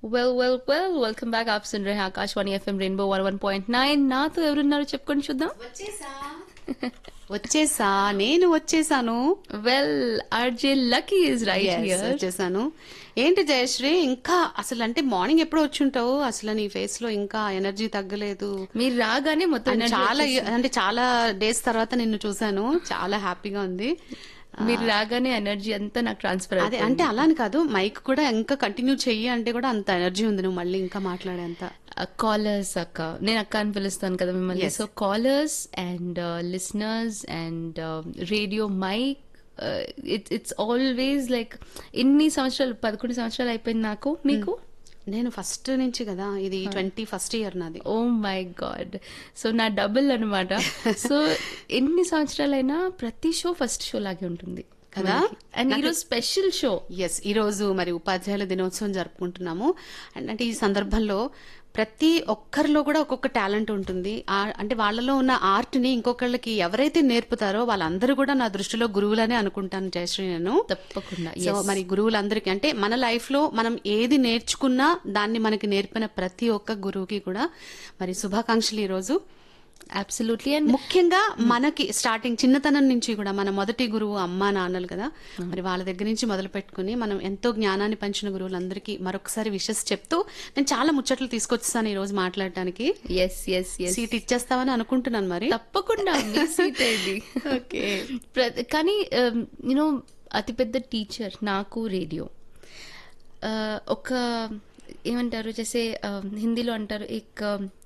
Well well well welcome back ఆప్ సున్ రహే Akashvani FM rainbow one one point nine నాతో ఎవరున్నారు చెప్పుకొని చూద్దాం వచ్చేసా వచ్చేసా నేను వచ్చేసాను well RJ Lucky is right Yes, here వచ్చేసాను ఏంటి జయశ్రీ ఇంకా అసలు అంటే మార్నింగ్ ఎప్పుడు వచ్చుంటావు అసలు నీ ఫేస్ లో ఇంకా ఎనర్జీ తగ్గలేదు మీరు రాగానే మొత్తం And energy చాలా వచ్చేసింది. అంటే చాలా డేస్ తర్వాత నిన్ను చూసాను చాలా హ్యాపీగా ఉంది మీరు రాగానే ఎనర్జీ అంతా నాకు ట్రాన్స్ఫర్ అదే అంటే అలా అని కాదు మైక్ కూడా ఇంకా కంటిన్యూ చెయ్యి అంటే కూడా అంత ఎనర్జీ ఉంది నువ్వు మళ్ళీ ఇంకా మాట్లాడేంత కాలర్స్ అక్క నేను అక్క అని పిలుస్తాను కదా మిమ్మల్ని Yes. So callers and listeners and radio mic it's it's always like ఎన్ని సంవత్సరాలు పదకొండు సంవత్సరాలు అయిపోయింది నాకు మీకు నేను ఫస్ట్ నుంచి కదా ఇది ట్వంటీ ఫస్ట్ ఇయర్ నాది ఓ మై గాడ్ సో నా డబుల్ అనమాట సో ఎన్ని సంవత్సరాలైనా ప్రతి షో ఫస్ట్ షో లాగే ఉంటుంది కదా? అండ్ ఈరోజు స్పెషల్ షో ఎస్ ఈ రోజు మరి ఉపాధ్యాయుల దినోత్సవం జరుపుకుంటున్నాము అండ్ అంటే ఈ సందర్భంలో ప్రతి ఒక్కరిలో కూడా ఒక్కొక్క టాలెంట్ ఉంటుంది ఆ- అంటే వాళ్ళలో ఉన్న ఆర్ట్ ని ఇంకొకళ్ళకి ఎవరైతే నేర్పుతారో వాళ్ళందరూ కూడా నా దృష్టిలో గురువులనే అనుకుంటాను జయశ్రీ నేను తప్పకుండా సో మరి గురువులందరికీ అంటే మన లైఫ్ లో మనం ఏది నేర్చుకున్నా దాన్ని మనకి నేర్పిన ప్రతి ఒక్క గురువుకి కూడా మరి శుభాకాంక్షలు ఈ రోజు అబ్సల్యూట్లీ అండ్ ముఖ్యంగా మనకి స్టార్టింగ్ చిన్నతనం నుంచి కూడా మన మొదటి గురువు అమ్మా నాన్నలు కదా మరి వాళ్ళ దగ్గర నుంచి మొదలు పెట్టుకుని మనం ఎంతో జ్ఞానాన్ని పంచిన గురువులందరికీ మరొకసారి విషెస్ చెప్తూ నేను చాలా ముచ్చట్లు తీసుకొచ్చేసాను ఈ రోజు మాట్లాడటానికి ఎస్ ఎస్ ఎస్ సీట్ ఇచ్చేస్తావని అనుకుంటున్నాను మరి తప్పకుండా మీ సీట్ ఇది ఓకే ప్ర- కానీ యూనో అతిపెద్ద టీచర్ నాకు రేడియో ఒక ఏమంటారు చేసే హిందీలో అంటారు ఎక్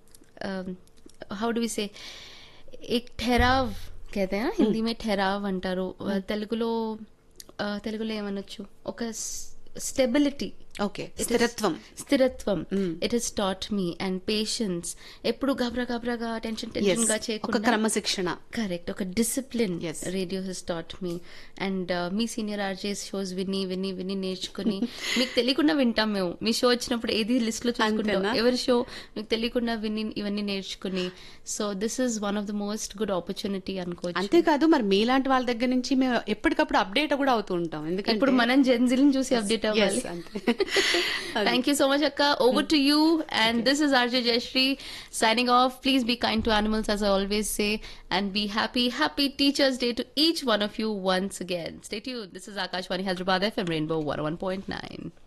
హౌ డు వి సే ఎక్ ठहराव कहते हैं హిందీ మే ठहराव అంటారు తెలుగులో ఆ, తెలుగులో ఏమనొచ్చు ఒక స్టెబిలిటీ ఓకే స్థిరత్వం స్థిరత్వం it is taught me and patience ఎప్పుడు గబరా గబరాగా టెన్షన్ Yes. టెన్షన్ గా ఒక చేయకుండా క్రమశిక్షణ కరెక్ట్ ఒక discipline Yes. Radio has taught me and me senior RJs shows విని విని విని నేర్చుకుని మీకు తెలియకుండా వింటాం మేము మీ షో వచ్చినప్పుడు ఏది లిస్ట్ లో చూసుకుంటాం అంతేనా? ఎవరి షో మీకు తెలియకుండా విని ఇవన్నీ నేర్చుకుని so this is one of the most good opportunity అనుకోవచ్చు అంతేకాదు మరి మీలాంటి వాళ్ళ దగ్గర నుంచి మేము ఎప్పటికప్పుడు అప్డేట్ కూడా అవుతూ ఉంటాం ఎందుకంటే ఇప్పుడు మనం జెన్జిల్ని చూసి అప్డేట్ అవ్వాలి Yes, అంతే Thank you so much, Akka. Over to you. And this is RJ Jayashree signing off. Please be kind to animals, as I always say, and be happy. Happy Teachers' Day to each one of you once again. Stay tuned. This is Akashwani Hyderabad FM Rainbow 101.9.